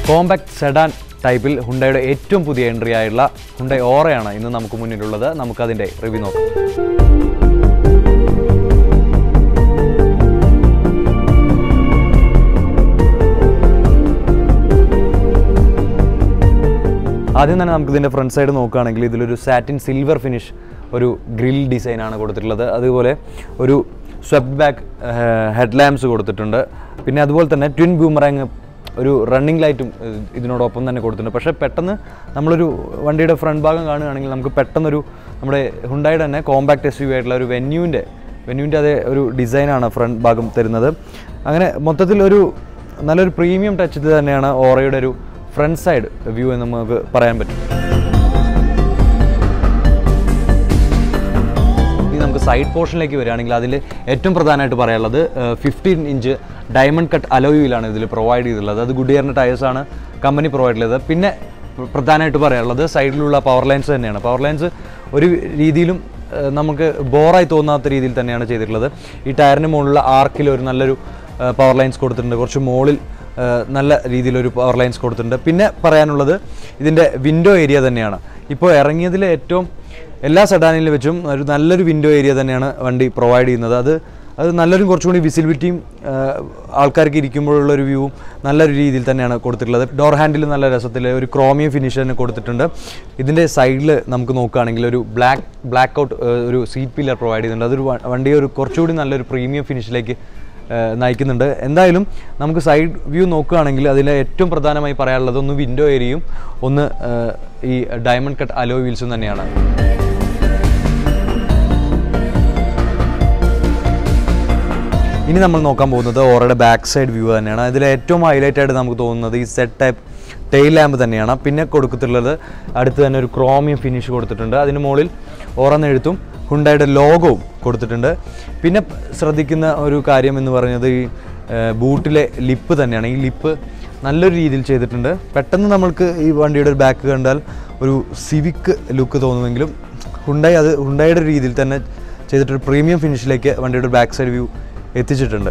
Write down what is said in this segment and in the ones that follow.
compact sedan ടൈപ്പിൽ ഹുണ്ടയുടെ ഏറ്റവും പുതിയ എൻട്രി ആയുള്ള ഹുണ്ടൈ ഓറയാണ് ഇന്ന് നമുക്ക് മുന്നിലുള്ളത് നമുക്കതിൻ്റെ റിവ്യൂ നോക്കാം ആദ്യം തന്നെ നമുക്ക് ഇതിൻ്റെ ഫ്രണ്ട് സൈഡ് നോക്കുകയാണെങ്കിൽ ഇതിലൊരു സാറ്റിൻ സിൽവർ ഫിനിഷ് ഒരു ഗ്രിൽ ഡിസൈനാണ് കൊടുത്തിട്ടുള്ളത് അതുപോലെ ഒരു സ്വെപ്റ്റ് ബാക്ക് ഹെഡ് ലാമ്പ്സ് കൊടുത്തിട്ടുണ്ട് പിന്നെ അതുപോലെ തന്നെ ട്വിൻ ബൂമറാങ് ഒരു റണ്ണിങ് ലൈറ്റും ഏഹ്, ഇതിനോടൊപ്പം തന്നെ കൊടുത്തിട്ടുണ്ട് പക്ഷേ പെട്ടെന്ന് നമ്മളൊരു വണ്ടിയുടെ ഫ്രണ്ട് ഭാഗം കാണുകയാണെങ്കിൽ നമുക്ക് പെട്ടെന്നൊരു നമ്മുടെ ഹുണ്ടായുടെ തന്നെ കോമ്പാക്ട് എസ് യു ആയിട്ടുള്ള ഒരു വെന്യൂവിൻ്റെ വെന്യൂവിൻ്റെ അതേ ഒരു ഡിസൈനാണ് ഫ്രണ്ട് ഭാഗം തരുന്നത് അങ്ങനെ മൊത്തത്തിൽ ഒരു നല്ലൊരു പ്രീമിയം ടച്ച് തന്നെയാണ് ഓറയുടെ ഒരു ഫ്രണ്ട് സൈഡ് വ്യൂ എന്ന് നമുക്ക് പറയാൻ പറ്റും ഇനി നമുക്ക് സൈഡ് പോർഷനിലേക്ക് വരികയാണെങ്കിൽ അതിൽ ഏറ്റവും പ്രധാനമായിട്ട് പറയാനുള്ളത് ഫിഫ്റ്റീൻ ഇഞ്ച് ഡയമണ്ട് കട്ട് അലോയിലാണ് ഇതിൽ പ്രൊവൈഡ് ചെയ്തിട്ടുള്ളത് അത് ഗുഡിയറിൻ്റെ ടയേഴ്സാണ് കമ്പനി പ്രൊവൈഡ് ചെയ്തത് പിന്നെ പ്ര- പ്രധാനമായിട്ട് പറയാനുള്ളത് സൈഡിലുള്ള പവർ ലൈൻസ് തന്നെയാണ് പവർ ലൈൻസ് ഒരു രീതിയിലും ഏഹ്, നമുക്ക് ബോറായി തോന്നാത്ത രീതിയിൽ തന്നെയാണ് ചെയ്തിട്ടുള്ളത് ഈ ടയറിന് മുകളിലുള്ള ആർക്കിൽ ഒരു നല്ലൊരു പവർ ലൈൻസ് കൊടുത്തിട്ടുണ്ട് കുറച്ച് മുകളിൽ ഏഹ്, നല്ല രീതിയിലൊരു പവർ ലൈൻസ് കൊടുത്തിട്ടുണ്ട് പിന്നെ പറയാനുള്ളത് ഇതിൻ്റെ വിൻഡോ ഏരിയ തന്നെയാണ് ഇപ്പോൾ ഇറങ്ങിയതിൽ ഏറ്റവും എല്ലാ സെഡാനിൽ വെച്ചും ഒരു നല്ലൊരു വിൻഡോ ഏരിയ തന്നെയാണ് വണ്ടി പ്രൊവൈഡ് ചെയ്യുന്നത് അത് അത് നല്ലൊരു കുറച്ചും കൂടി വിസിബിലിറ്റിയും ആൾക്കാർക്ക് ഇരിക്കുമ്പോഴുള്ള ഒരു വ്യൂവും നല്ലൊരു രീതിയിൽ തന്നെയാണ് കൊടുത്തിട്ടുള്ളത് ഡോർ ഹാൻഡിൽ നല്ല രസത്തിൽ ഒരു ക്രോമിയം ഫിനിഷ് തന്നെ കൊടുത്തിട്ടുണ്ട് ഇതിൻ്റെ സൈഡിൽ നമുക്ക് നോക്കുകയാണെങ്കിൽ ഒരു ബ്ലാക്ക് ബ്ലാക്ക് ഔട്ട് ഒരു സീറ്റ് പില്ലർ പ്രൊവൈഡ് ചെയ്യുന്നുണ്ട് അതൊരു വ- വണ്ടിയെ ഒരു കുറച്ചുകൂടി നല്ലൊരു പ്രീമിയം ഫിനിഷിലേക്ക് ഏഹ് നയിക്കുന്നുണ്ട് എന്തായാലും നമുക്ക് സൈഡ് വ്യൂ നോക്കുകയാണെങ്കിൽ അതിൽ ഏറ്റവും പ്രധാനമായി പറയാനുള്ളത് ഒന്ന് വിൻഡോ ഏരിയയും ഒന്ന് ഏഹ് ഈ ഡയമണ്ട് കട്ട് അലോ വീൽസും തന്നെയാണ് ഇനി നമ്മൾ നോക്കാൻ പോകുന്നത് ഓറയുടെ ബാക്ക് സൈഡ് വ്യൂ തന്നെയാണ് അതിൽ ഏറ്റവും ഹൈലൈറ്റ് ആയിട്ട് നമുക്ക് തോന്നുന്നത് ഈ സെറ്റ് ടൈപ്പ് ടെയിൽ ലാമ്പ് തന്നെയാണ് പിന്നെ കൊടുത്തിട്ടുള്ളത് അടുത്ത് തന്നെ ഒരു ക്രോമിയം ഫിനിഷ് കൊടുത്തിട്ടുണ്ട് അതിന് മുകളിൽ ഓറന്ന് എഴുത്തും ഹുണ്ടായുടെ ലോഗോവും കൊടുത്തിട്ടുണ്ട് പിന്നെ ശ്രദ്ധിക്കുന്ന ഒരു കാര്യം എന്ന് പറയുന്നത് ഈ ഏഹ്, ബൂട്ടിലെ ലിപ്പ് തന്നെയാണ് ഈ ലിപ്പ് നല്ലൊരു രീതിയിൽ ചെയ്തിട്ടുണ്ട് പെട്ടെന്ന് നമ്മൾക്ക് ഈ വണ്ടിയുടെ ഒരു ബാക്ക് കണ്ടാൽ ഒരു സിവിക്ക് ലുക്ക് തോന്നുമെങ്കിലും ഹുണ്ടായി അത് ഹുണ്ടായുടെ ഒരു രീതിയിൽ തന്നെ ചെയ്തിട്ടൊരു പ്രീമിയം ഫിനിഷിലേക്ക് വണ്ടിയുടെ ബാക്ക് സൈഡ് വ്യൂ എത്തിച്ചിട്ടുണ്ട്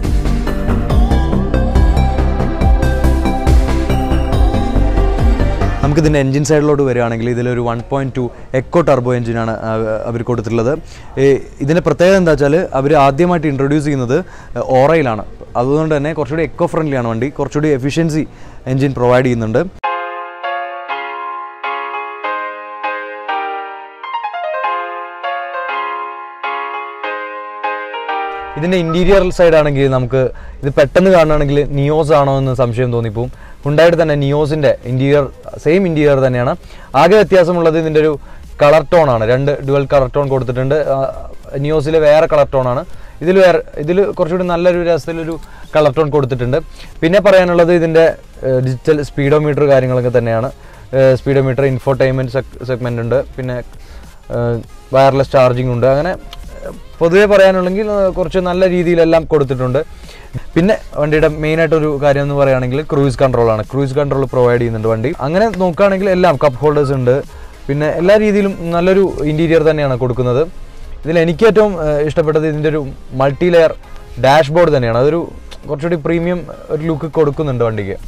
നമുക്ക് ഇതിൻ്റെ എൻജിൻ സൈഡിലോട്ട് വരികയാണെങ്കിൽ ഇതിലൊരു one point two eco turbo എഞ്ചിനാണ് അവർ കൊടുത്തിട്ടുള്ളത് ഈ ഇതിൻ്റെ പ്രത്യേകത എന്താ വെച്ചാൽ അവർ ആദ്യമായിട്ട് ഇൻട്രൊഡ്യൂസ് ചെയ്യുന്നത് ഓറയിലാണ് അതുകൊണ്ട് തന്നെ കുറച്ചുകൂടി എക്കോ ഫ്രണ്ട്ലിയാണ് വണ്ടി കുറച്ചുകൂടി എഫിഷ്യൻസി എൻജിൻ പ്രൊവൈഡ് ചെയ്യുന്നുണ്ട് ഇതിൻ്റെ ഇൻറ്റീരിയർ സൈഡ് ആണെങ്കിൽ നമുക്ക് ഇത് പെട്ടെന്ന് കാണുകയാണെങ്കിൽ നിയോസ് ആണോ എന്ന് സംശയം തോന്നിപ്പോവും ഉണ്ടായിട്ട് തന്നെ നിയോസിൻ്റെ ഇൻറ്റീരിയർ സെയിം ഇൻറ്റീരിയർ തന്നെയാണ് ആകെ വ്യത്യാസമുള്ളത് ഇതിൻ്റെ ഒരു കളർ ടോൺ ആണ് രണ്ട് ഡുവൽ കളർ ടോൺ കൊടുത്തിട്ടുണ്ട് നിയോസിലെ വേറെ കളർ ടോൺ ആണ് ഇതിൽ വേറെ ഇതിൽ കുറച്ചുകൂടി നല്ലൊരു രസത്തിലൊരു കളർ ടോൺ കൊടുത്തിട്ടുണ്ട് പിന്നെ പറയാനുള്ളത് ഇതിൻ്റെ ഡിജിറ്റൽ സ്പീഡോമീറ്റർ കാര്യങ്ങളൊക്കെ തന്നെയാണ് സ്പീഡോമീറ്റർ ഇൻഫോർടൈൻമെൻറ്റ് സെഗ്മെൻ്റ് ഉണ്ട് പിന്നെ വയർലെസ് ചാർജിങ് ഉണ്ട് അങ്ങനെ പൊതുവെ പറയാനുണ്ടെങ്കിൽ ആ, കുറച്ച് നല്ല രീതിയിലെല്ലാം കൊടുത്തിട്ടുണ്ട് പിന്നെ വണ്ടിയുടെ മെയിൻ ആയിട്ടൊരു കാര്യം എന്ന് പറയുകയാണെങ്കിൽ ക്രൂയിസ് കൺട്രോൾ ആണ് ക്രൂയിസ് കൺട്രോൾ പ്രൊവൈഡ് ചെയ്യുന്നുണ്ട് വണ്ടി അങ്ങനെ നോക്കുകയാണെങ്കിൽ എല്ലാം കപ്പ് ഹോൾഡേഴ്സ് ഉണ്ട് പിന്നെ എല്ലാ രീതിയിലും നല്ലൊരു ഇൻറ്റീരിയർ തന്നെയാണ് കൊടുക്കുന്നത് ഇതിൽ എനിക്ക് ഏറ്റവും ആ, ഇഷ്ടപ്പെട്ടത് ഇതിൻ്റെ ഒരു മൾട്ടി ലെയർ ഡാഷ്ബോർഡ് തന്നെയാണ് അതൊരു കുറച്ചുകൂടി പ്രീമിയം ഒരു ലുക്ക് കൊടുക്കുന്നുണ്ട് വണ്ടിക്ക്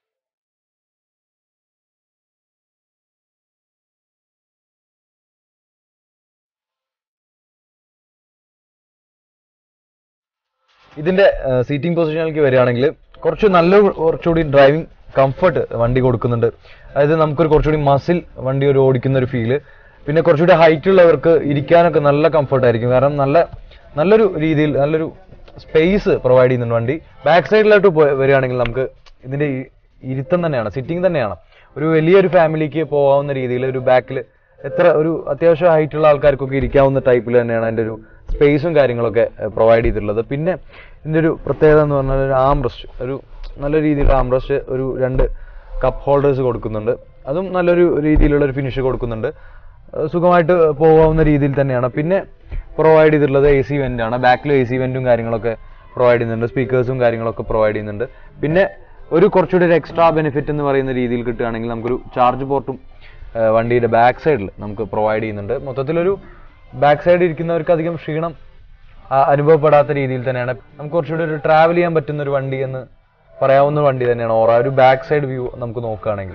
ഇതിന്റെ സീറ്റിംഗ് പൊസിഷനിലേക്ക് വരികയാണെങ്കിൽ കുറച്ച് നല്ല കുറച്ചുകൂടി ഡ്രൈവിംഗ് കംഫർട്ട് വണ്ടി കൊടുക്കുന്നുണ്ട് അതായത് നമുക്കൊരു കുറച്ചുകൂടി മസിൽ വണ്ടി ഒരു ഓടിക്കുന്ന ഒരു ഫീല് പിന്നെ കുറച്ചുകൂടി ഹൈറ്റ് ഉള്ളവർക്ക് ഇരിക്കാനൊക്കെ നല്ല കംഫർട്ട് ആയിരിക്കും കാരണം നല്ല നല്ലൊരു രീതിയിൽ നല്ലൊരു സ്പേസ് പ്രൊവൈഡ് ചെയ്യുന്നുണ്ട് വണ്ടി ബാക്ക് സൈഡിലോട്ട് വരികയാണെങ്കിൽ നമുക്ക് ഇതിന്റെ ഈ ഇരുത്തം തന്നെയാണ് സിറ്റിംഗ് തന്നെയാണ് ഒരു വലിയൊരു ഫാമിലിക്ക് പോകാവുന്ന രീതിയിൽ ഒരു ബാക്കിൽ എത്ര ഒരു അത്യാവശ്യം ഹൈറ്റ് ഉള്ള ആൾക്കാർക്കൊക്കെ ഇരിക്കാവുന്ന ടൈപ്പിൽ തന്നെയാണ് അതിൻ്റെ ഒരു സ്പേസും കാര്യങ്ങളൊക്കെ പ്രൊവൈഡ് ചെയ്തിട്ടുള്ളത് പിന്നെ ഇതിൻ്റെ ഒരു പ്രത്യേകത എന്ന് പറഞ്ഞാൽ ഒരു ആംബ്രസ്റ്റ് ഒരു നല്ല രീതിയിലുള്ള ആംബ്രസ്റ്റ് ഒരു രണ്ട് കപ്പ് ഹോൾഡേഴ്സ് കൊടുക്കുന്നുണ്ട് അതും നല്ലൊരു രീതിയിലുള്ള ഒരു ഫിനിഷ് കൊടുക്കുന്നുണ്ട് ഏഹ് സുഖമായിട്ട് പോകാവുന്ന രീതിയിൽ തന്നെയാണ് പിന്നെ പ്രൊവൈഡ് ചെയ്തിട്ടുള്ളത് എ സി വെൻ്റ് ആണ് ബാക്കിൽ എ സി വെൻറ്റും കാര്യങ്ങളൊക്കെ പ്രൊവൈഡ് ചെയ്യുന്നുണ്ട് സ്പീക്കേഴ്സും കാര്യങ്ങളൊക്കെ പ്രൊവൈഡ് ചെയ്യുന്നുണ്ട് പിന്നെ ഒരു കുറച്ചുകൂടി ഒരു എക്സ്ട്രാ ബെനിഫിറ്റ് എന്ന് പറയുന്ന രീതിയിൽ കിട്ടുകയാണെങ്കിൽ നമുക്കൊരു ചാർജ് പോർട്ടും ഏഹ് വണ്ടിയുടെ ബാക്ക് സൈഡിൽ നമുക്ക് പ്രൊവൈഡ് ചെയ്യുന്നുണ്ട് മൊത്തത്തിലൊരു ബാക്ക് സൈഡിൽ ഇരിക്കുന്നവർക്ക് അധികം ക്ഷീണം ആ, അനുഭവപ്പെടാത്ത രീതിയിൽ തന്നെയാണ് നമുക്ക് കുറച്ചുകൂടി ഒരു ട്രാവൽ ചെയ്യാൻ പറ്റുന്ന ഒരു വണ്ടി എന്ന് പറയാവുന്ന വണ്ടി തന്നെയാണ് ഓറ ഒരു ബാക്ക് സൈഡ് വ്യൂ നമുക്ക് നോക്കുകയാണെങ്കിൽ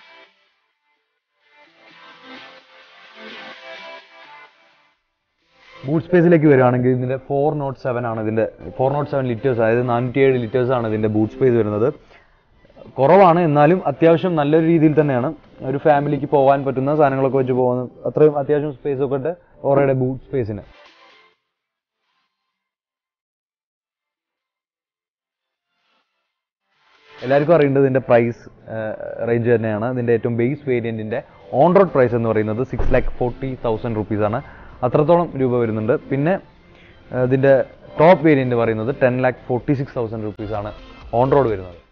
ബൂട്ട് സ്പേസിലേക്ക് വരികയാണെങ്കിൽ ഇതിന്റെ ഫോർ നോട്ട് സെവൻ ആണ് ഇതിന്റെ ഫോർ നോട്ട് സെവൻ ലിറ്റേഴ്സ് അതായത് നാനൂറ്റി ഏഴ് ലിറ്റേഴ്സ് ആണ് ഇതിന്റെ ബൂട്ട് സ്പേസ് വരുന്നത് കുറവാണ് എന്നാലും അത്യാവശ്യം നല്ലൊരു രീതിയിൽ തന്നെയാണ് ഒരു ഫാമിലിക്ക് പോകാൻ പറ്റുന്ന സാധനങ്ങളൊക്കെ വെച്ച് പോകുന്ന അത്രയും അത്യാവശ്യം സ്പേസ് ഒക്കെ ഉണ്ട് ഓറയുടെ ബൂട്ട് സ്പേസിന് എല്ലാവർക്കും അറിയേണ്ടത് ഇതിന്റെ പ്രൈസ് റേഞ്ച് തന്നെയാണ് ഇതിന്റെ ഏറ്റവും ബേസ് വേരിയന്റിന്റെ ഓൺ റോഡ് പ്രൈസ് എന്ന് പറയുന്നത് six lakh forty thousand rupees ആണ് അത്രത്തോളം രൂപ വരുന്നുണ്ട് പിന്നെ ആ, ഇതിന്റെ ടോപ്പ് വേരിയന്റ് പറയുന്നത് ten lakh forty six thousand rupees ആണ് ഓൺ റോഡ് വരുന്നത്